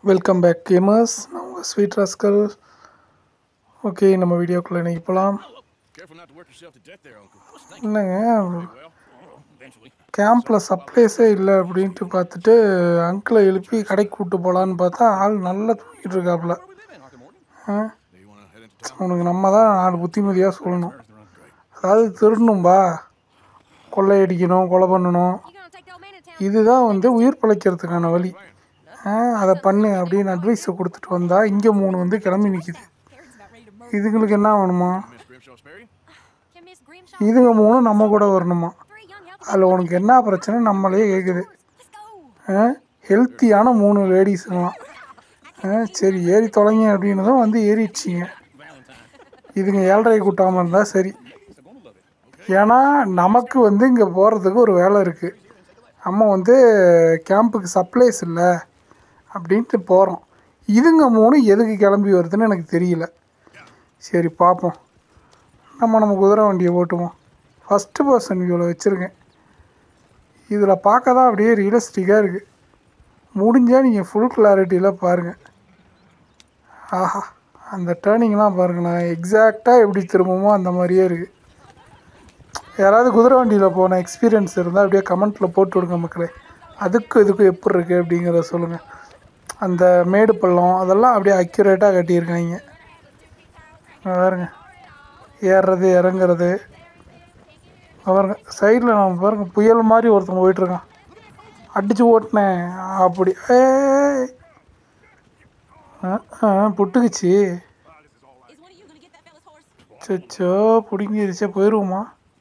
Welcome back gamers நான் உங்கள் sweet rascal okay நம்ம வீடியோக்குள்ளே இன்றைக்கி போகலாம் Careful not to work yourself to death there, Uncle. What's the thing? என்னங்க Well, eventually. கேம்பில் சப்ளைஸே இல்லை அப்படின்ட்டு பார்த்துட்டு அங்கிளை எழுப்பி கடைக்கு கூப்பிட்டு போகலான்னு பார்த்தா ஆள் நல்லா தூங்கிட்டு இருக்காப்புல Where we living, Arthur Morgan? Ah Do you want to head into town? உனக்கு நம்ம தான் நாலு புத்திமதியாக சொல்லணும் Everything runs great. அதாவது திருடணும்பா கொள்ளையடிக்கணும் கொலை பண்ணணும் You gonna take the old man to town? இதுதான் வந்து உயிர் பிழைக்கிறதுக்கான வழி ஆ அதை பண்ணு அப்படின்னு அட்வைஸை கொடுத்துட்டு வந்தால் இங்கே மூணு வந்து கிளம்பி நிற்கிது இதுங்களுக்கு என்ன வேணுமா Miss Grimshaw spare you? Can Miss Grimshaw இதுங்க மூணு நம்ம கூட வரணுமா three young healthy அதில் உனக்கு என்ன பிரச்சனை நம்மளே கேட்குது Let's go. ஹெல்த்தியான மூணு லேடிஸுங்களாம் ஆ சரி ஏறி தொலைங்க அப்படின்னதும் வந்து ஏறிடுச்சிங்க இதுங்க ஏழரை கூட்டாமல் இருந்தால் சரி ஏன்னா நமக்கு வந்து இங்கே போகிறதுக்கு ஒரு வேலை இருக்குது நம்ம வந்து கேம்புக்கு சப்ளைஸ் இல்லை அப்படின்ட்டு போகிறோம் இதுங்க மூணு எதுக்கு கிளம்பி வருதுன்னு எனக்கு தெரியல சரி பார்ப்போம் நம்ம நம்ம குதிரை வண்டியை ஓட்டுவோம் ஃபஸ்ட்டு பர்சன் வியூவில் வச்சுருக்கேன் இதில் பார்க்க தான் அப்படியே ரியலிஸ்டிக்காக இருக்குது முடிஞ்சால் நீங்கள் ஃபுல் கிளாரிட்டியில் பாருங்கள் ஆஹா அந்த டேர்னிங்லாம் பாருங்களேன் எக்ஸாக்டாக எப்படி திரும்புமோ அந்த மாதிரியே இருக்குது யாராவது குதிரை வண்டியில் போன எக்ஸ்பீரியன்ஸ் இருந்தால் அப்படியே கமெண்ட்டில் போட்டு விடுங்க மக்களே அதுக்கும் இதுக்கும் எப்படி இருக்குது அப்படிங்கிறத சொல்லுங்கள் அந்த மேடு பள்ளம் அதெல்லாம் அப்படியே அக்யூரேட்டாக கட்டியிருக்காங்க இங்க பாருங்க ஏறுறது இறங்குறது இங்க பாருங்க சைடில் நம்ம பாருங்க புயல் மாதிரி ஒருத்தன் போயிட்டுருக்கான் அடித்து ஓட்டினேன் அப்படி ஏய் ஆ, ஆ, புட்டுக்குச்சு Is one of you gonna get that fella's horse? சச்சோ பிடுங்கிருச்சே போயிடுவோமா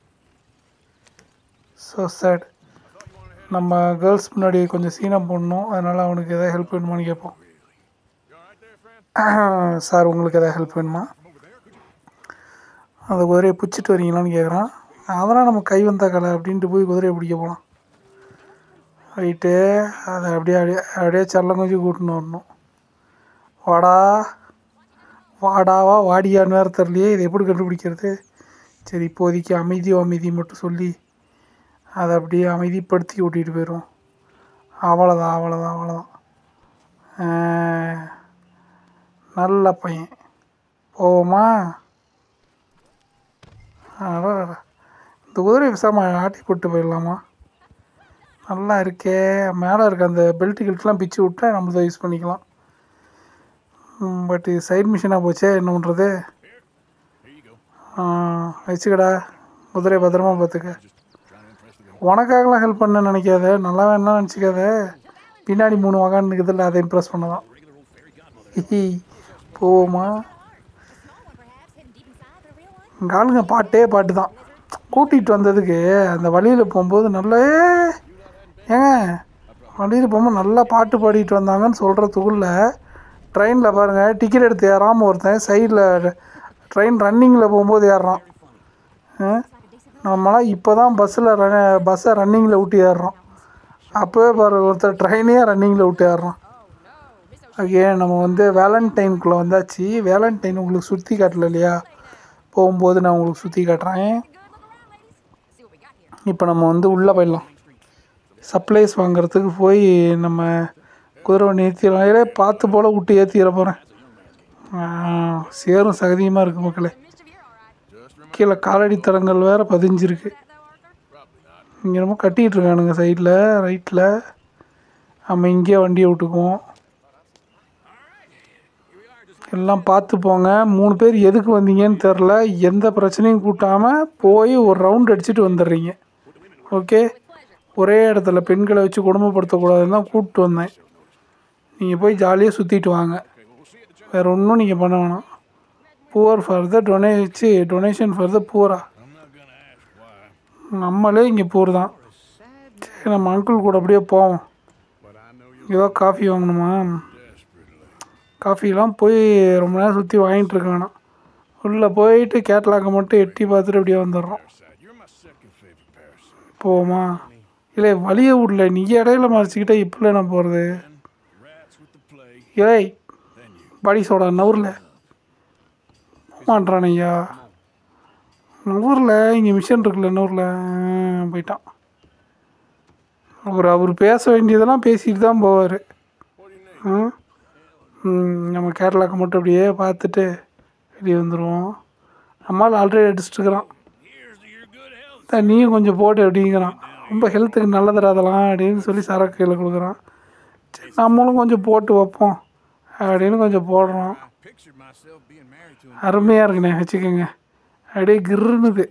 ஸோ சேட் நம்ம கேர்ள்ஸ் முன்னாடி கொஞ்சம் சீனம் போடணும் அதனால் அவனுக்கு எதாவது ஹெல்ப் வேணுமான்னு கேட்போம் சார் உங்களுக்கு எதாவது ஹெல்ப் வேணுமா அந்த குதிரையை பிடிச்சிட்டு வரீங்களான்னு கேட்குறான் அதெல்லாம் நம்ம கை வந்த கலை அப்படின்ட்டு போய் குதிரையை பிடிக்க போகலாம் ரைட்டு அதை அப்படியே அப்படியே அப்படியே செல்லம் கொஞ்சம் கூட்டின்னு வரணும் வாடா வாடாவா வாடியான்னு வேறு தெரியலையே இதை எப்படி கண்டுபிடிக்கிறது சரி இப்போதைக்கு அமைதி அமைதி மட்டும் சொல்லி அதை அப்படியே அமைதிப்படுத்தி ஓட்டிகிட்டு போயிடும் அவ்வளோதான் அவ்வளோதான் அவ்வளோதான் ஆ, நல்ல பையன் போவோமா அடடடா. இந்த குதிரை விசாமல் ஆட்டி கூட்டு போயிடலாமா நல்லா இருக்கே மேலே இருக்க அந்த பெல்ட் கில்ட்லாம் பிச்சு விட்டா நம்ம தான் யூஸ் பண்ணிக்கலாம் பட் இது சைட் மிஷினாக போச்சே என்ன பண்ணுறது வச்சுக்கடா குதிரை பத்திரமா பார்த்துக்க உனக்காகலாம் ஹெல்ப் பண்ண நினைக்காத நல்லா வேணா நினச்சிக்காத பின்னாடி மூணு வகான் இருக்குதுல்ல அதை இம்ப்ரெஸ் பண்ணதான் போவோமா Perhaps hidden deep inside, but a real one. இங்கே ஆளுங்க பாட்டே பாட்டு தான் கூட்டிகிட்டு வந்ததுக்கு அந்த வழியில் போகும்போது நல்லா ஏங்க வழியில் போகும்போது நல்லா பாட்டு பாடிட்டு வந்தாங்கன்னு சொல்கிறதுக்குள்ள ட்ரெயினில் பாருங்கள் டிக்கெட் எடுத்து ஏறாமல் ஒருத்தன் சைடில் ட்ரெயின் ரன்னிங்கில் போகும்போது ஏறுறான் ஆ? நம்மளாம் இப்போ தான் பஸ்ஸில் ரன் பஸ்ஸை ரன்னிங்கில் விட்டு ஏறுறோம் அப்போவே பாரு ஒருத்தர் ட்ரெயினே ரன்னிங்கில் விட்டு ஏறுறான் ஓகே நம்ம வந்து வேலண்டைனுக்குள்ளே வந்தாச்சு வேலண்டைன் உங்களுக்கு சுற்றி காட்டல இல்லையா போகும்போது நான் உங்களுக்கு சுற்றி காட்டுறேன் Good look around, ladies. See what we got here. இப்போ நம்ம வந்து உள்ளே போயிடலாம் சப்ளைஸ் வாங்குறதுக்கு போய் நம்ம குதிரை வண்டி நிறுத்திடலாம் ஏலே பார்த்து போல் விட்டு ஏற்றிட போகிறேன் சேரும் சகதியமாக இருக்குது மக்களே Mischief, you're all right. கீழே காலடி தடங்கள் வேறு பதிஞ்சிருக்கு That though, Arthur? இங்கே நம்ம கட்டிகிட்டு இருக்கானுங்க சைடில் ரைட்டில் நம்ம இங்கேயே வண்டியை விட்டுக்குவோம் எல்லாம் பார்த்து போங்க மூணு பேர் எதுக்கு வந்தீங்கன்னு தெரில எந்த பிரச்சனையும் கூட்டாமல் போய் ஒரு ரவுண்ட் அடிச்சுட்டு வந்துடுறீங்க ஓகே ஒரே இடத்துல பெண்களை வச்சு கொடுமைப்படுத்தக்கூடாதுன்னு தான் கூப்பிட்டு வந்தேன் நீங்கள் போய் ஜாலியாக சுற்றிட்டு வாங்க வேறு ஒன்றும் நீங்கள் பண்ண வேணாம் புவர் ஃபார் த டொனேச்சு donation for the poor I'm not going to ask why, நம்மளே இங்கே பூர் தான் சரி நம்ம அங்கிள் கூட அப்படியே போவோம் but I know you're ஏதோ காஃபி வாங்கணுமா desperately. காஃபிலாம் போய் ரொம்ப நேரம் சுற்றி வாங்கிட்டு இருக்க வேணாம் உள்ளே போயிட்டு கேட்லாக்கை மட்டும் எட்டி பார்த்துட்டு அப்படியே வந்துடுறோம் Parasite. You're my second favorite parasite. போவோமா இல்லை வழியை விடல நீ இடையில மறைச்சிக்கிட்டே இப்போ நான் போகிறது Rats with the plague, இல்லை then you. படி சோடா நூறில் மாட்டான் ஐயா நூறில் இங்கே மிஷின் இருக்குல்ல நூறில் போயிட்டான் அவர் அவர் பேச வேண்டியதெல்லாம் பேசிட்டு தான் போவார் What do you need? ம் ம், நம்ம கேரளாக்கு மட்டும் அப்படியே பார்த்துட்டு வெளியே வந்துடுவோம் நம்மளால் ஆல்ரெடி அடிச்சிட்டுருக்குறான் Here's to your good health. தான் நீயும் கொஞ்சம் போட்டு அப்படிங்கிறான் ரொம்ப ஹெல்த்துக்கு நல்லதுடா அதெல்லாம் அப்படின்னு சொல்லி சரக்கு கையில் கொடுக்குறான் சரி நம்மளும் கொஞ்சம் போட்டு வைப்போம் அப்படின்னு கொஞ்சம் போடுறோம் I pictured myself being married to him. அருமையாக இருக்குண்ணே வச்சுக்கோங்க அப்படியே கிருன்னுது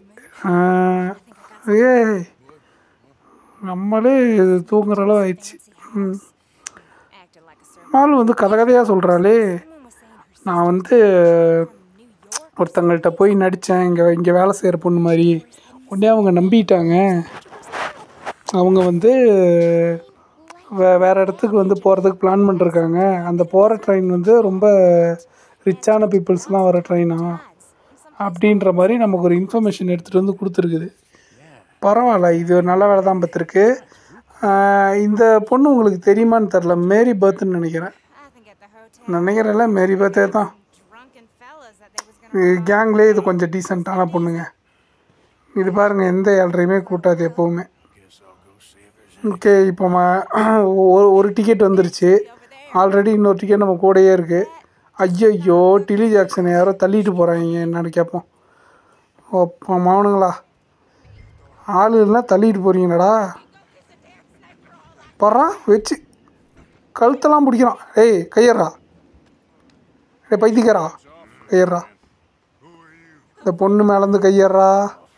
ஏய் நம்மளே இது தூங்குற அளவு ஆயிடுச்சு ம் Acted like a servant. நாள் வந்து கதை கதையாக சொல்கிறாளே Someone was saying her நான் வந்து New York. ஒருத்தங்கள்ட்ட போய் நடித்தேன் இங்கே இங்கே வேலை செய்கிற பொண்ணு மாதிரி உடனே அவங்க நம்பிட்டாங்க அவங்க வந்து வே வேறு இடத்துக்கு வந்து போகிறதுக்கு பிளான் பண்ணிருக்காங்க அந்த போகிற ட்ரெயின் வந்து ரொம்ப ரிச்சான பீப்புள்ஸ்லாம் வர ட்ரெயினா அப்படின்ற மாதிரி நமக்கு ஒரு இன்ஃபர்மேஷன் எடுத்துகிட்டு வந்து கொடுத்துருக்குது பரவாயில்ல இது ஒரு நல்ல வேலை தான் பார்த்துருக்கு இந்த பொண்ணு உங்களுக்கு தெரியுமான்னு தெரில மேரி பர்த்னு நினைக்கிறேன் I think at the hotel. நினைக்கிறேன்ல மேரி பர்த்தே தான் Drunken fellas that they was gonna. கேங்லேயே இது கொஞ்சம் டீசெண்டான பொண்ணுங்க இது பாருங்கள் எந்த ஏழ்றையுமே கூட்டாது எப்போவுமே Guess I'll go see if there's okay இப்போ ம- ஒரு ஒரு டிக்கெட் வந்துருச்சு ஆல்ரெடி இன்னொரு டிக்கெட் நம்ம கூடயே இருக்குது ஐயையோ டிலி ஜாக்சனை யாரோ தள்ளிட்டு போகிறாங்க என்னன்னு கேட்போம் ஓ மௌனுங்களா ஆள் இல்லைனா தள்ளிட்டு போகிறீங்களாடா போடுறான் வச்சு கழுத்தெல்லாம் பிடிக்கிறான் ஏய் கையறா ஏய் பைத்தியக்காரா கையறா இந்த பொண்ணு மேலேருந்து கையறா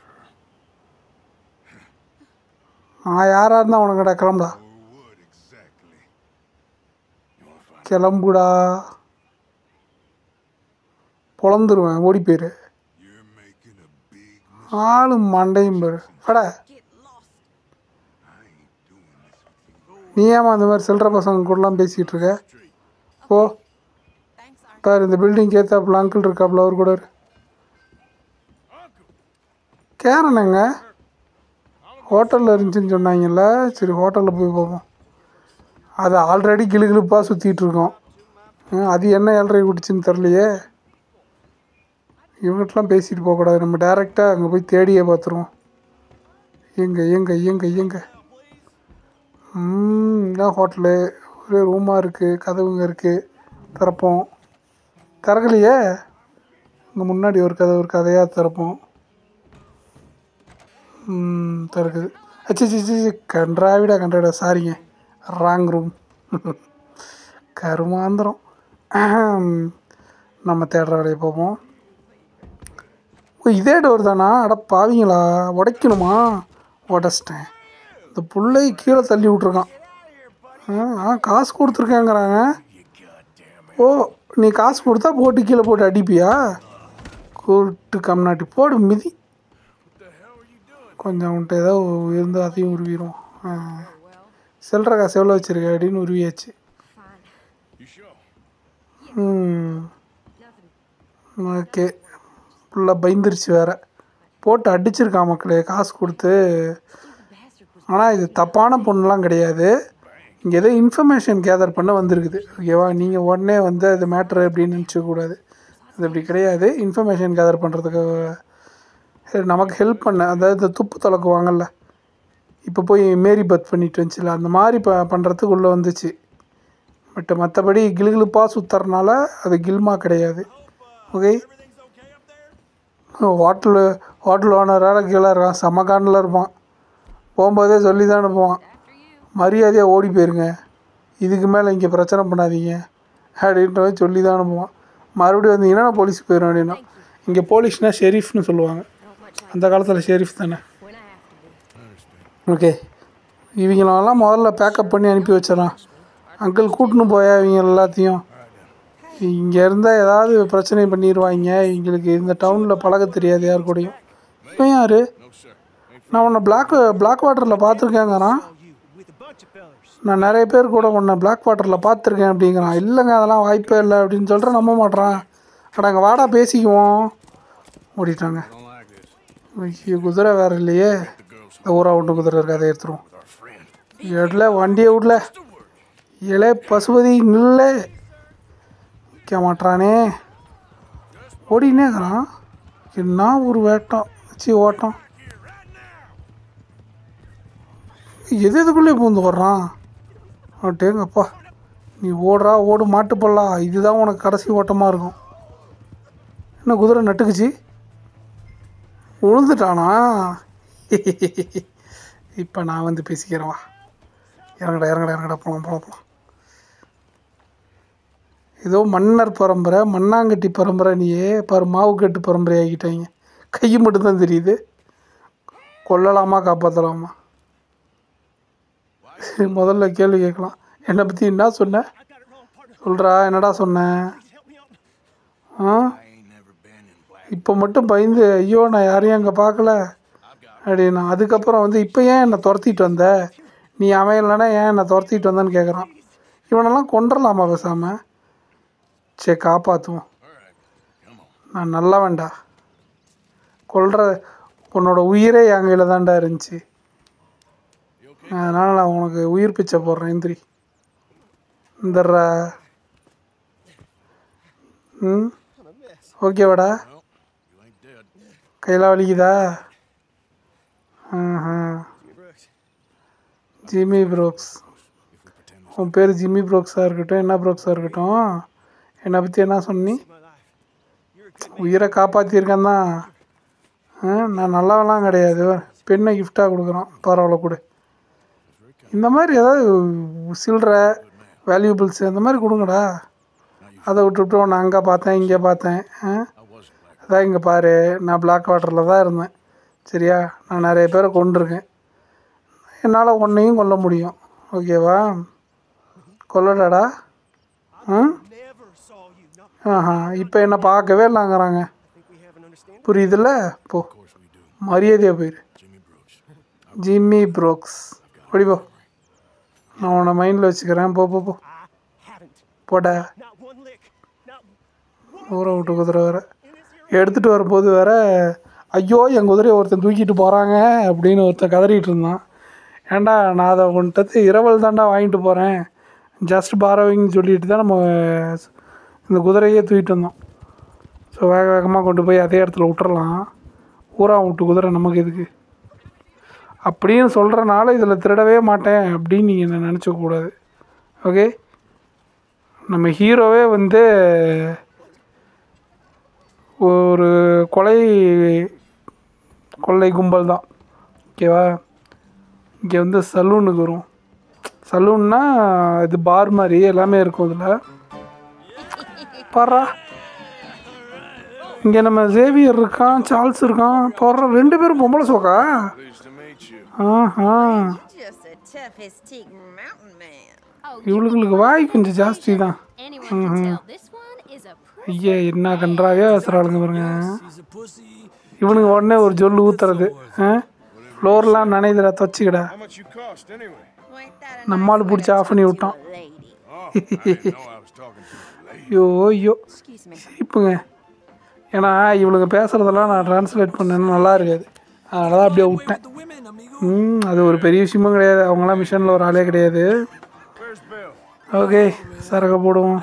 நான் யாராக இருந்தால் உனக்கடா கிளம்புடா கிளம்புடா பொழந்துருவேன் ஓடி போயிரு ஆளு மண்டையும் பாரு அட நீ ஏமா அந்த மாதிரி சில்லற பசங்க கூடலாம் பேசிகிட்டு இருக்க ஓ Thanks, Arthur. பாரு இந்த பில்டிங் ஏத்தாப்புல அங்கிள் இருக்காப்புல அவர் கூட இரு. கேரனங்க ஹோட்டலில் இருந்துச்சுன்னு சொன்னாங்கல்ல சரி ஹோட்டலில் போய் பார்ப்போம் அது ஆல்ரெடி கிளுகிளுப்பாக சுற்றிட்டு இருக்கோம் ஹம், அது என்ன ஏழரை குடிச்சுன்னு தெரிலையே இவங்ககிட்டலாம் பேசிட்டு போகக்கூடாது நம்ம டேரெக்டாக அங்கே போய் தேடியே பார்த்துருவோம் எங்க எங்க எங்க எங்க ம் இதான் ஹோட்டலு ஒரே ரூமாக இருக்குது கதவுங்க இருக்குது திறப்போம் திறக்கலையே இங்கே முன்னாடி ஒரு கதவு ஒரு கதையாக திறப்போம் ம், திறக்குது அச்சு சி கன்றாவிடா கன்றாவிடா சாரிங்க ராங் ரூம் கருமாந்திரம் அஹம். நம்ம தேடுற வேலையை பார்ப்போம் ஓ இதே டோர் தானா அட பாவிங்களா உடைக்கணுமா உடச்சிட்டேன் இந்த புள்ளை கீழே தள்ளி விட்ருக்கான் ஆ ஆ காசு கொடுத்துருக்கேங்கிறாங்க ஓ நீ காசு கொடுத்தா போட்டு கீழே போட்டு அடிப்பியா கூட்டு கம்நாட்டி போடு மிதி கொஞ்சம் உன்ட்ட ஏதோ இருந்து அதையும் உருவிடும் ஆ சில்லற காசு எவ்வளோ வச்சுருக்க அப்படின்னு உருவியாச்சு You sure? ம் ஓகே ஃபுல்லாக பயந்துருச்சு வேற போட்டு அடிச்சிருக்கான் மக்களே காசு கொடுத்து ஆனால் இது தப்பான பொண்ணுலாம் கிடையாது இங்கே ஏதோ இன்ஃபர்மேஷன் கேதர் பண்ண வந்திருக்குது ஓகேவா நீங்கள் உடனே வந்து அது மேட்ரு அப்படின்னு நினச்சக்கூடாது அது அப்படி கிடையாது இன்ஃபர்மேஷன் கேதர் பண்ணுறதுக்கு நமக்கு ஹெல்ப் பண்ண அதாவது இந்த துப்பு துலக்குவாங்கல்ல இப்போ போய் மேரி பர்த் பண்ணிட்டு வந்துச்சுல அந்த மாதிரி ப பண்ணுறதுக்கு உள்ளே வந்துச்சு பட் மற்றபடி கிளுகிளுப்பாக சுற்றுறனால அது கில்மா கிடையாது ஓகே ஹோட்டலு ஹோட்டல் ஓனரால் கீழே இருக்கான் செம்ம காண்டில் இருப்பான் போகும்போதே சொல்லி தான் அனுப்புவான் மரியாதையாக ஓடி போயிருங்க இதுக்கு மேலே இங்கே பிரச்சனை பண்ணாதீங்க அப்படின்ற மாதிரி சொல்லி தான் அனுப்புவான் மறுபடியும் வந்தீங்கன்னா நான் போலீஸுக்கு போயிடும் அப்படின்னா இங்கே போலீஸ்னால் ஷெரீஃப்னு சொல்லுவாங்க அந்த காலத்தில் ஷெரீஃப் தானே When I have to be. Okay இவங்களெல்லாம் முதல்ல பேக்கப் பண்ணி அனுப்பி வச்சிடலாம் அங்கிள் கூட்டின்னு போயா இவங்க எல்லாத்தையும் இங்கே இருந்தால் ஏதாவது பிரச்சனை பண்ணிடுவாங்க இவங்களுக்கு இந்த டவுனில் பழக தெரியாது யார் கூடயும் இவன் யார் No, sir. Ain't நான் உன்னை பிளாக் பிளாக் வாட்டரில் பார்த்துருக்கேங்கிறான் with a bunch of fellers. நான் நிறைய பேர் கூட உன்னை பிளாக் வாட்டரில் பார்த்துருக்கேன் அப்படிங்கிறான் இல்லைங்க அதெல்லாம் வாய்ப்பே இல்லை அப்படின்னு சொல்கிறேன் நம்ப மாட்றான் அட அங்கே வாடா பேசிக்குவோம் ஓடிட்டாங்க I don't like this. ஐயோ குதிரை வேறு இல்லையே The girls இந்த ஊரா ஒன்று குதிரை இருக்கு அதை எடுத்துருவோம் with our friend. எடல வண்டியை விடல இளே பசுபதி நில்ல நிற்க மாட்டானே ஓடினே இருக்கிறான் என்ன ஒரு வேட்டம் வச்சு ஓட்டம் எது எதுக்குள்ளே பூந்து வர்றான் அப்படியேங்கப்பா நீ ஓடுறா ஓடு மாட்டு போடலாம் இதுதான் உனக்கு கடைசி ஓட்டமாக இருக்கும் என்ன குதிரை நட்டுக்குச்சு உழுந்துட்டானா இப்போ நான் வந்து பேசிக்கிறேன் வா இறங்கடா இறங்கடா இறங்கடா போகலாம் போகலாம் போகலாம் ஏதோ மன்னர் பரம்பரை மண்ணாங்கட்டி பரம்பரை நீயே பாரு மாவு கட்டு பரம்பரை ஆகிட்டாங்க கை மட்டும்தான் தெரியுது கொல்லலாமா காப்பாற்றலாமா முதல்ல கேள்வி கேட்கலாம் என்னை பற்றி என்ன சொன்ன I got it wrong, partner. சொல்கிறா என்னடா சொன்னேன் Please help me out. Ah I ain't never been in black. இப்போ மட்டும் பயந்து ஐயோ நான் யாரையும் அங்கே பார்க்கல I've got அப்படின்னா அதுக்கப்புறம் வந்து இப்போ ஏன் என்னை துரத்திட்டு வந்த நீ அவன் இல்லைன்னா ஏன் என்னை துரத்திட்டு வந்தேன்னு கேட்குறான் இவனெல்லாம் கொண்டுடலாமா பேசாமல் சரி காப்பாற்றுவோம் all right. Come on. நான் நல்லவன்டா கொல்ற உன்னோட உயிரே என் கையில் தான்டா இருந்துச்சு You okay? அதனால் நான் உனக்கு உயிர் பிச்சை போடுறேன் எந்திரி இந்தர்றா ம் ஓகேவாடா Well, you ain't dead. கையெல்லாம் வலிக்குதா ஆஹா Brooks, Jimmy Brooks If we pretend உன் பேர் ஜிம்மி ப்ரோக்ஸாக இருக்கட்டும் என்ன ப்ரோக்ஸாக இருக்கட்டும் என்னை பற்றி என்ன சொன்னி my life. You're a good உயிரை காப்பாற்றியிருக்கேன் தான் ஆ, நான் நல்லவெல்லாம் கிடையாது பெண்ணை கிஃப்டாக கொடுக்குறோன் பரவாயில்ல கொடு இந்த மாதிரி ஏதாவது சில்லற வேல்யூபிள்ஸ் இந்த மாதிரி கொடுங்கடா அதை விட்டுவிட்டு உன்னை அங்கே பார்த்தேன் இங்கே பார்த்தேன் ஆ I wasn't black. அதான் இங்கே பாரு நான் பிளாக் வாட்டரில் தான் இருந்தேன் சரியா நான் நிறைய பேரை கொண்டிருக்கேன் என்னால் உன்னையும் கொல்ல முடியும் ஓகேவா கொல்லடாடா ம் never saw you. No, ஆஹா இப்போ என்ன பார்க்கவே இல்லைங்கிறாங்க I think we have an understanding. புரியுதுல்ல போ Of course we do. மரியாதையாக போயிரு Jimmy Brooks. ஜிம்மி ப்ரோக்ஸ் ஓடி போ நான் உன்னை மைண்டில் வச்சுக்கிறேன் போ போ போ I haven't. போடா Not one lick. Not one ஊரை விட்டு குதிரை வேற in this area. எடுத்துகிட்டு வரும்போது வேற ஐயோ என் குதிரையை ஒருத்தன் தூக்கிட்டு போகிறாங்க அப்படின்னு ஒருத்தன் கதறிட்டு இருந்தான் ஏன்டா நான் அதை உன்கிட்ட இரவல் தாண்டா வாங்கிட்டு போகிறேன் ஜஸ்ட் பாரோவிங்னு சொல்லிட்டு தான் நம்ம இந்த குதிரையே தூக்கிட்டு வந்தோம் ஸோ வேக வேகமாக கொண்டு போய் அதே இடத்துல விட்டுறலாம் ஊரா விட்டு குதிரை நமக்கு எதுக்கு அப்படின்னு சொல்கிறனால இதில் திருடவே மாட்டேன் அப்படின்னு நீங்கள் என்ன நினச்சிக்க கூடாது ஓகே நம்ம ஹீரோவே வந்து ஒரு கொலை கொள்ளை கும்பல் தான் ஓகேவா இங்கே வந்து சலூனுக்கு வரும் சலூன்னா இது பார் மாதிரி எல்லாமே இருக்கும் இதில் பாரா இங்கே நம்ம ஜேவியர் இருக்கான் சார்ல்ஸ் இருக்கான் போடுற ரெண்டு பேரும் பொம்பளை சோக்கா Pleased to meet you. Aha Just a tough as teak mountain man. Oh, இவளுங்களுக்கு வாய் கொஞ்சம் ஜாஸ்தி தான் anyone can tell this one is a pretty ஐயா என்ன கன்றாவே பேசுகிறாளுங்க பாருங்க இவனுங்க உடனே ஒரு ஜொல்லு ஊத்துறது ஆ ஃப்ளோர்லாம் நனைதுடா துவச்சிக்கடா How much you cost anyway? Well, ain't that a நம்மால் nice பிடிச்சி way to ஆஃப் பண்ணி talk to விட்டான் a lady? Oh, I didn't know I was talking to a lady. ஐயோ ஐயோ Excuse me. சிரிப்புங்க ஏன்னா இவளுங்க பேசுகிறதெல்லாம் நான் ட்ரான்ஸ்லேட் பண்ணேன்னா நல்லா இருக்காது அதனால தான் அப்படியே விட்டேன் ம் அது ஒரு பெரிய விஷயமும் கிடையாது அவங்களாம் மிஷனில் ஒரு ஆளே கிடையாது Where's Bill? ஓகே சரக்கு போடுவோம்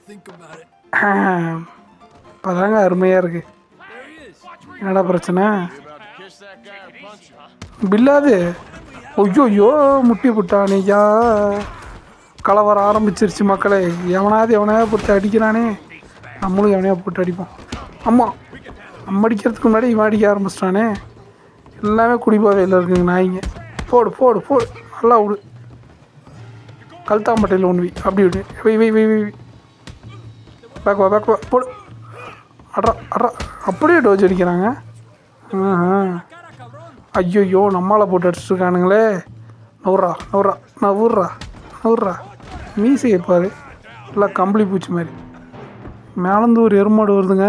இப்போதாங்க அருமையாக இருக்குது என்னடா பிரச்சனை You about to kiss that guy or punch him? பில்லாது ஐயோ ஐயோ முட்டி புட்டானியா கலவரம் ஆரம்பிச்சிருச்சு மக்களே எவனாவது எவனையா போட்டு அடிக்கிறானே நம்மளும் எவனையா போட்டு அடிப்போம் அம்மா நம்ம அடிக்கிறதுக்கு முன்னாடி இவன் அடிக்க ஆரம்பிச்சிட்டானே எல்லாமே குடிபோதையில் இருக்குங்க நாய்ங்க போடு போடு போடு நல்லா விடு கல்தாம்பட்டையில் ஒன்று வை அப்படி விடு வை வை வை வை வை. பேக் வா பேக் வா போடு அட்ரா அட்ரா அப்படியே டோஜ் அடிக்கிறாங்க ஆஹா ஐயோ நம்மால போட்டு அடிச்சிருக்கானுங்களே நவுறா நவுறா நவுறா நவுறா மீசையை பாரு நல்லா கம்பளி பூச்சி மாதிரி மேலேருந்து ஒரு எருமாடு வருதுங்க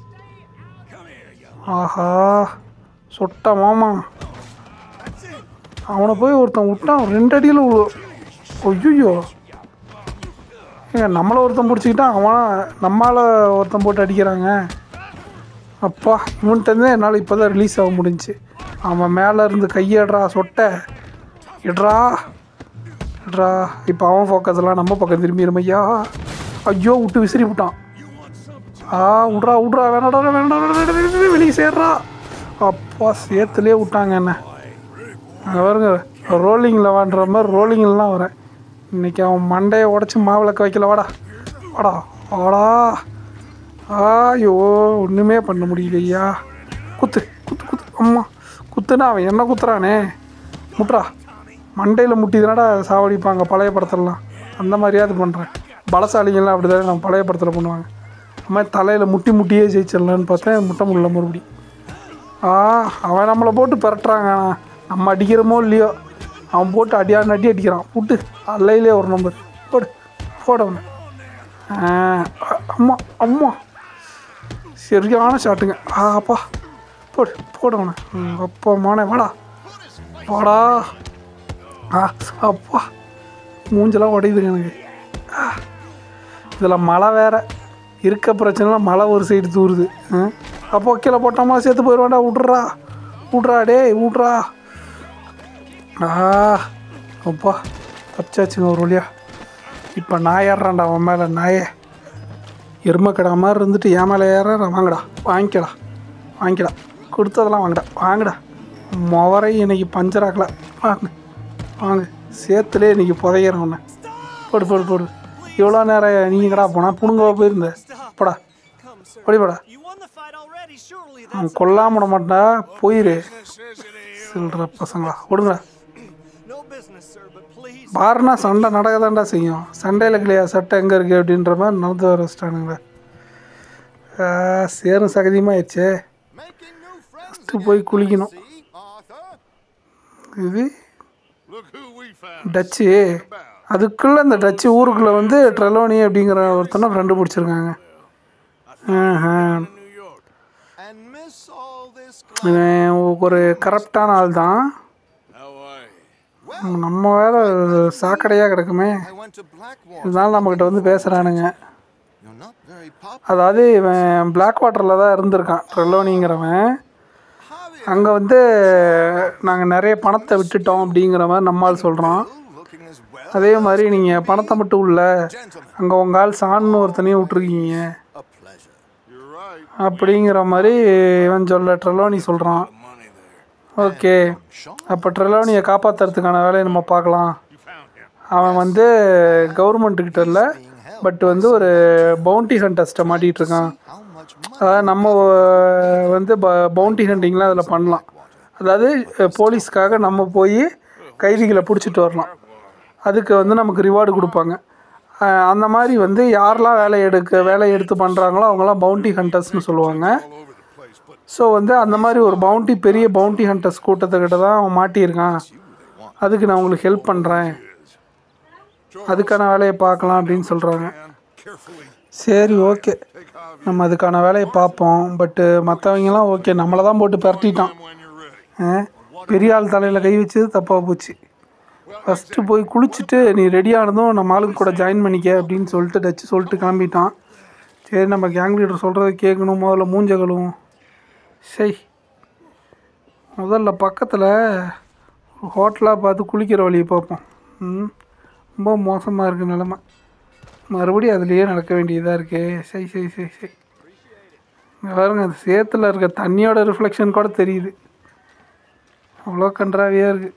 ஆஹா சொட்டா மாமா அவனை போய் ஒருத்தன் விட்டான் ரெண்டு அடியில் ஐயோ ஏங்க நம்மளை ஒருத்தன் பிடிச்சிக்கிட்டான் அவனை நம்மளால் ஒருத்தன் போட்டு அடிக்கிறாங்க அப்பா இவன்கிட்டருந்தே என்னால் இப்போ தான் ரிலீஸ் ஆக முடிஞ்சுச்சு அவன் மேலே இருந்து கையேடுறா சொட்ட இட்ரா இட்ரா இப்போ அவன் ஃபோக்கஸ்லாம் நம்ம பக்கம் திரும்பிடும் ஐயா ஐயோ விட்டு விசிறி விட்டான் ஆ விட்றா விட்றா வேணாடா வேணாடா வெளியே சேர்றா அப்பா சேத்துலேயே விட்டாங்க என்ன அங்கே பாருங்க ரோலிங்கில் வாண்டுற மாதிரி ரோலிங்லாம் வரேன் இன்னைக்கு அவன் மண்டையை உடச்சி மாவிளக்க வைக்கல வாடா வாடா வாடா ஐயோ ஒன்றுமே பண்ண முடியலையா குத்து குத்து குத்து அம்மா குத்துனா அவன் என்ன குத்துறானே முட்றா மண்டையில் முட்டிதுனாடா சாவடிப்பாங்க பழைய படத்துலலாம் அந்த மாதிரியாவது பண்ணுறேன் பலசாலிங்கெல்லாம் அப்படி தான் நம்ம பழைய படத்தில் பண்ணுவாங்க அந்த மாதிரி தலையில் முட்டி முட்டியே ஜெயிச்சிடலான்னு பார்த்தேன் முட்டை முடியல மறுபடி ஆ அவன் நம்மளை போட்டு பெரட்டுறாங்க நம்ம அடிக்கிறோமோ இல்லையோ அவன் போட்டு அடியான்னு அடி அடிக்கிறான் புட்டு அல்லையிலே ஒரு நம்பர் போடு போட அவனை ஆ, அ- அம்மா அம்மா சரியான ஷாட்டுங்க ஆ அப்பா போடு போடவன அப்பா மானே வாடா வாடா ஆ அப்பா மூஞ்செல்லாம் உடையுதுங்க எனக்கு ஆ, இதில் மழை வேற இருக்க பிரச்சனைலாம் மழை ஒரு சைடு தூருது ஆ, அப்போ கீழே போட்டோமா சேர்த்து போயிடுவாண்டா விட்றா விட்றா டேய் விட்றா ஆ அப்பா தப்பிச்சாச்சுங்க ஒரு வழியா இப்போ நான் ஏறுறான்டா அவன் மேலே நாயே எருமக்கடா மாதிரி இருந்துட்டு என் மேலே ஏறான் வாங்கடா வாங்கிக்கடா வாங்கிக்கடா கொடுத்ததெல்லாம் வாங்கடா வாங்கடா முவரை இன்னைக்கு பஞ்சர் ஆக்கல வாங்க வாங்க சேத்துலேயே இன்னைக்கு புதைக்கிறேன் உன்னை போடு போடு போடு இவ்வளோ நேரம் நீங்கள் கடா போனா புணுங்கவா போயிருந்த போடா Come, sir. ஓடி போடா You won the fight already, surely. அவன் That's கொல்லாம விட மாட்டா போயிரு Says it ain't சில்ற பசங்களா விடுங்கடா no business, sir, but please. பாருனா சண்டை நடக்க செய்யும் சண்டையில் கிளியா சட்டை எங்கே இருக்குது அப்படின்ற மாதிரி நடந்து வர வச்சிட்டானுங்களே ஆ, சேரும் சகதியமாகிடுச்சே Making new friends ஃபஸ்ட்டு போய் குளிக்கணும் see, Arthur? இது Look who we found. Dutch அதுக்குள்ளே இந்த டச்சு ஊருக்குள்ளே வந்து ட்ரெலோனி அப்படிங்கிற ஒருத்தனை ஃப்ரெண்டு பிடிச்சிருக்காங்க ஆஹா. New York. And miss all this இவன் ஒரு கரப்டான ஆள் தான் How are you? நம்ம வேற சாக்கடையாக கிடக்குமே I went to Blackwater. இருந்தாலும் நம்மக்கிட்ட வந்து பேசுகிறானுங்க You're not very popular. அதாவது இவன் பிளாக் வாட்டரில் தான் இருந்திருக்கான் ட்ரெலோனிங்கிறவன் Javier, அங்கே வந்து நாங்கள் நிறைய பணத்தை விட்டுட்டோம் அப்படிங்கிற மாதிரி நம்மால் சொல்கிறோம் looking as well. அதே மாதிரி நீங்கள் பணத்தை மட்டும் உள்ள Gentlemen, அங்கே உங்கள் ஆள் சான்னு ஒருத்தனையும் விட்ருக்கீங்க a pleasure. You're right. அப்படிங்கிற மாதிரி இவன் சொல்ல ட்ரெலோனி சொல்கிறான் Money there. ஓகே Sean, அப்போ ட்ரெலோனியை காப்பாற்றுறதுக்கான வேலையை நம்ம பார்க்கலாம் You found him. அவன் வந்து கவர்மெண்ட்டுக்கிட்ட இல்லை பட் வந்து ஒரு பவுண்டி ஹண்டர்ஸ்ட்டை மாட்டிகிட்டு இருக்கான் how much money? அதாவது நம்ம அஹ், வந்து பவுண்டி ஹண்டிங்லாம் அதில் பண்ணலாம் அதாவது அஹ், போலீஸ்க்காக நம்ம போய் கைதிகளை பிடிச்சிட்டு வரலாம் அதுக்கு வந்து நமக்கு ரிவார்டு கொடுப்பாங்க அஹ், அந்த மாதிரி வந்து யாரெல்லாம் வேலை எடுக்க வேலை எடுத்து பண்ணுறாங்களோ அவங்களாம் பவுண்டி ஹண்டர்ஸ்னு சொல்லுவாங்க All over the place, but so வந்து அந்த மாதிரி ஒரு பவுண்டி பெரிய பவுண்டி ஹண்டர்ஸ் கூட்டத்துக்கிட்ட தான் அவன் மாட்டியிருக்கான் அதுக்கு நான் உங்களுக்கு ஹெல்ப் பண்ணுறேன் அதுக்கான வேலையை பார்க்கலாம் அப்படின்னு சொல்கிறாங்க man, carefully சரி ஓகே take Javier நம்ம அதுக்கான வேலையை பார்ப்போம் பட்டு மற்றவங்கலாம் ஓகே நம்மளை தான் போட்டு பரட்டிட்டான் when you're ready. ஆ, பெரிய ஆள் தலையில் கை வச்சது தப்பாக போச்சு ஃபஸ்ட்டு போய் குளிச்சுட்டு நீ ரெடி ஆனதும் நம்ம ஆளுங்க கூட ஜாயின் பண்ணிக்க அப்படின்னு சொல்லிட்டு டச்சு சொல்லிட்டு கிளம்பிட்டான் சரி நம்ம கேங் லீடர் சொல்கிறத கேட்கணும் முதல்ல மூஞ்ச கழுவும் சரி முதல்ல பக்கத்தில் ஒரு ஹோட்டலாக பார்த்து குளிக்கிற வழியை பார்ப்போம் ம் ரொம்ப மோசமாக இருக்குது நிலமை மறுபடியும் அதுலேயே நடக்க வேண்டியதாக இருக்கே சரி சரி சரி சரி இங்க பாருங்க அந்த சேத்துல இருக்க தண்ணியோட ரிஃப்ளெக்ஷன் கூட தெரியுது அவ்வளோ கன்றாவியாக இருக்குது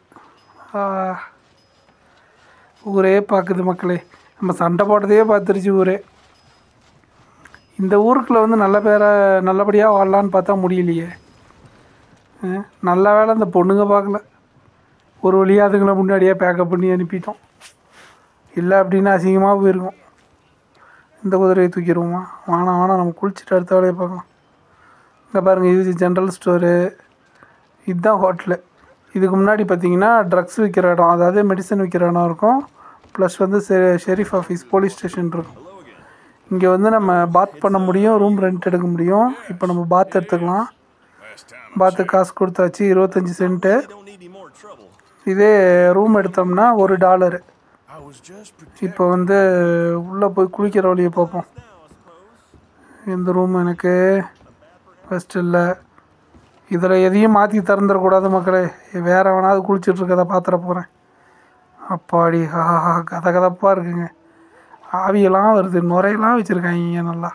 ஊரே பார்க்குது மக்களே நம்ம சண்டை போட்டதையே பார்த்துருச்சு ஊரே இந்த ஊருக்குள்ள வந்து நல்ல பேரை நல்லபடியாக வாழலான்னு பார்த்தா முடியலையே ஆ, நல்ல வேளை அந்த பொண்ணுங்க பார்க்கல ஒரு வழியாக அதுங்களை முன்னாடியே பேக்கப் பண்ணி அனுப்பிட்டோம் இல்லை அப்படின்னா அசிங்கமாக போயிருக்கும் இந்த குதிரையை தூக்கிடுவோமா வேணாம் வேணாம் நம்ம குளிச்சுட்டு அடுத்த வேலையை பார்க்கலாம் இங்கே பாருங்கள் இது ஜென்ரல் ஸ்டோரு இதுதான் ஹோட்டலு இதுக்கு முன்னாடி பார்த்தீங்கன்னா ட்ரக்ஸ் விற்கிற இடம் அதாவது மெடிசன் விற்கிற இடம் இருக்கும் ப்ளஸ் வந்து செ ஷெரீஃப் ஆஃபீஸ் போலீஸ் ஸ்டேஷன் இருக்கும் இங்கே வந்து நம்ம பாத் பண்ண முடியும் ரூம் ரெண்ட் எடுக்க முடியும் இப்போ நம்ம பாத் எடுத்துக்கலாம் Last time பாத்து காசு கொடுத்தாச்சு இருபத்தஞ்சி cent Don't need any more trouble. இதே ரூம் எடுத்தோம்னா ஒரு dollar I was just protecting இப்போ வந்து உள்ளே போய் குளிக்கிற வழியை பார்ப்போம் இந்த ரூம் எனக்கு ஃபஸ்ட் இல்லை இதில் எதையும் மாற்றி திறந்துடக்கூடாது மக்களே வேற வேணாவது குளிச்சுட்டு இருக்கதை பார்த்துட போகிறேன் அப்பாடி ஹாஹா கத கதப்பாக இருக்குங்க ஆவியெல்லாம் வருது நுரையெல்லாம் வச்சுருக்காங்க நல்லா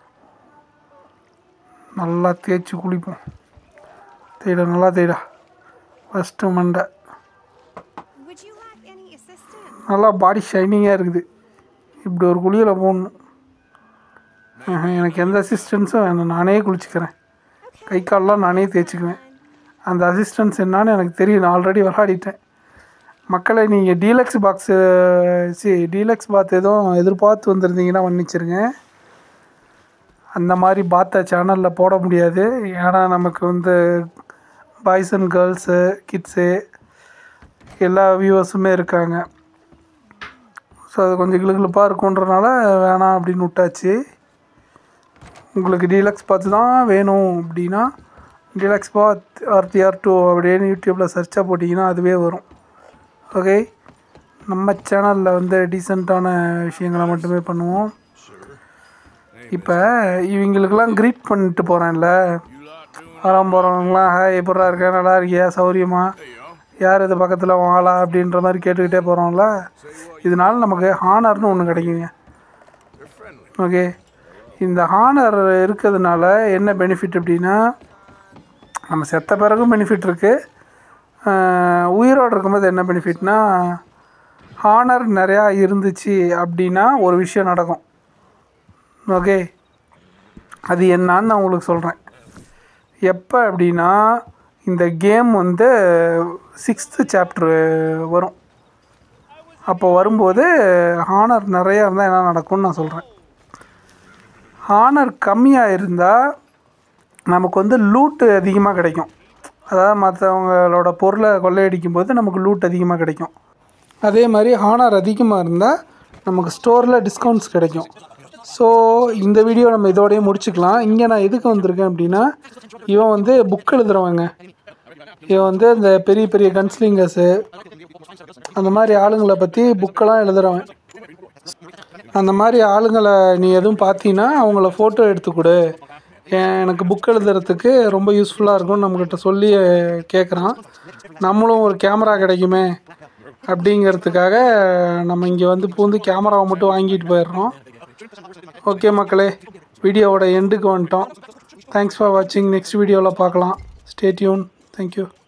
நல்லா தேய்ச்சி குளிப்போம் தேய்டா நல்லா தேய்டா ஃபஸ்ட்டு மண்டை Would you like any assistance? நல்லா பாடி ஷைனிங்காக இருக்குது இப்படி ஒரு குளியலை போடணும் ஆஹா, எனக்கு எந்த அசிஸ்டன்ஸும் வேணும் நானே குளிச்சுக்கிறேன் கை கால்லாம் நானே தேய்ச்சிக்குவேன் அந்த அசிஸ்டன்ஸ் என்னன்னு எனக்கு தெரியும் நான் ஆல்ரெடி விளையாடிட்டேன் மக்களை நீங்கள் டீலக்ஸ் பாக்ஸு சி டீலக்ஸ் பாத் எதுவும் எதிர்பார்த்து வந்திருந்தீங்கன்னா மன்னிச்சிருங்க அந்த மாதிரி பாத்தை சேனலில் போட முடியாது ஏன்னா நமக்கு வந்து பாய்ஸ் அண்ட் கேர்ள்ஸு கிட்ஸு எல்லா வியூவர்ஸுமே இருக்காங்க ஸோ அது கொஞ்சம் கிளுகிளுப்பாக இருக்குன்றனால வேணாம் அப்படின்னு விட்டாச்சு உங்களுக்கு டீலக்ஸ் பார்த்து தான் வேணும் அப்படின்னா டீலக்ஸ் பாத் ஆர்டிஆர் டூ அப்படின்னு யூடியூப்பில் சர்ச்சாக போட்டிங்கன்னா அதுவே வரும் ஓகே நம்ம சேனலில் வந்து டீசெண்டான விஷயங்களை மட்டுமே பண்ணுவோம் இப்போ இவங்களுக்கெல்லாம் க்ரீட் பண்ணிட்டு போகிறேன்ல வரம் போகிறவங்களாம் ஹாய் எப்படா இருக்க நல்லா இருக்கியா சௌரியமா யார் இது பக்கத்தில் வாழா அப்படின்ற மாதிரி கேட்டுக்கிட்டே போகிறோம்ல இதனால நமக்கு ஹானர்னு ஒன்று கிடைக்குங்க ஓகே இந்த ஹானர் இருக்கிறதுனால என்ன பெனிஃபிட் அப்படின்னா நம்ம செத்த பிறகும் பெனிஃபிட் இருக்குது உயிரோடு இருக்கும்போது என்ன பெனிஃபிட்னா ஹானர் நிறையா இருந்துச்சு அப்படின்னா ஒரு விஷயம் நடக்கும் ஓகே அது என்னான்னு நான் உங்களுக்கு சொல்கிறேன் எப்போ அப்படின்னா இந்த கேம் வந்து சிக்ஸ்த்து சாப்டர் வரும் அப்போ வரும்போது ஹானர் நிறையா இருந்தால் என்ன நடக்கும்னு நான் சொல்கிறேன் ஹானர் கம்மியாக இருந்தால் நமக்கு வந்து லூட்டு அதிகமாக கிடைக்கும் அதாவது மற்றவங்களோட பொருளை கொள்ளையடிக்கும் போது நமக்கு லூட் அதிகமாக கிடைக்கும் அதே மாதிரி ஹானர் அதிகமாக இருந்தால் நமக்கு ஸ்டோரில் டிஸ்கவுண்ட்ஸ் கிடைக்கும் ஸோ இந்த வீடியோ நம்ம இதோடய முடிச்சுக்கலாம் இங்கே நான் எதுக்கு வந்திருக்கேன் அப்படின்னா இவன் வந்து புக் எழுதுறவங்க இவன் வந்து இந்த பெரிய பெரிய கன்ஸ்லிங்கர்ஸு அந்த மாதிரி ஆளுங்களை பற்றி புக்கெல்லாம் எழுதுறவன் அந்த மாதிரி ஆளுங்களை நீ எதுவும் பார்த்தீங்கன்னா அவங்கள ஃபோட்டோ எடுத்து கொடு ஏன் எனக்கு புக் எழுதுறதுக்கு ரொம்ப யூஸ்ஃபுல்லாக இருக்கும்னு நம்மக்கிட்ட சொல்லி கேட்குறான் நம்மளும் ஒரு கேமரா கிடைக்குமே அப்படிங்கிறதுக்காக நம்ம இங்கே வந்து பூந்து கேமராவை மட்டும் வாங்கிட்டு போயிடுறோம் ஓகே மக்களே வீடியோவோட எண்டுக்கு வந்துட்டோம் தேங்க்ஸ் ஃபார் வாட்சிங் நெக்ஸ்ட் வீடியோவில் பார்க்கலாம் ஸ்டே டியூன் தேங்க்யூ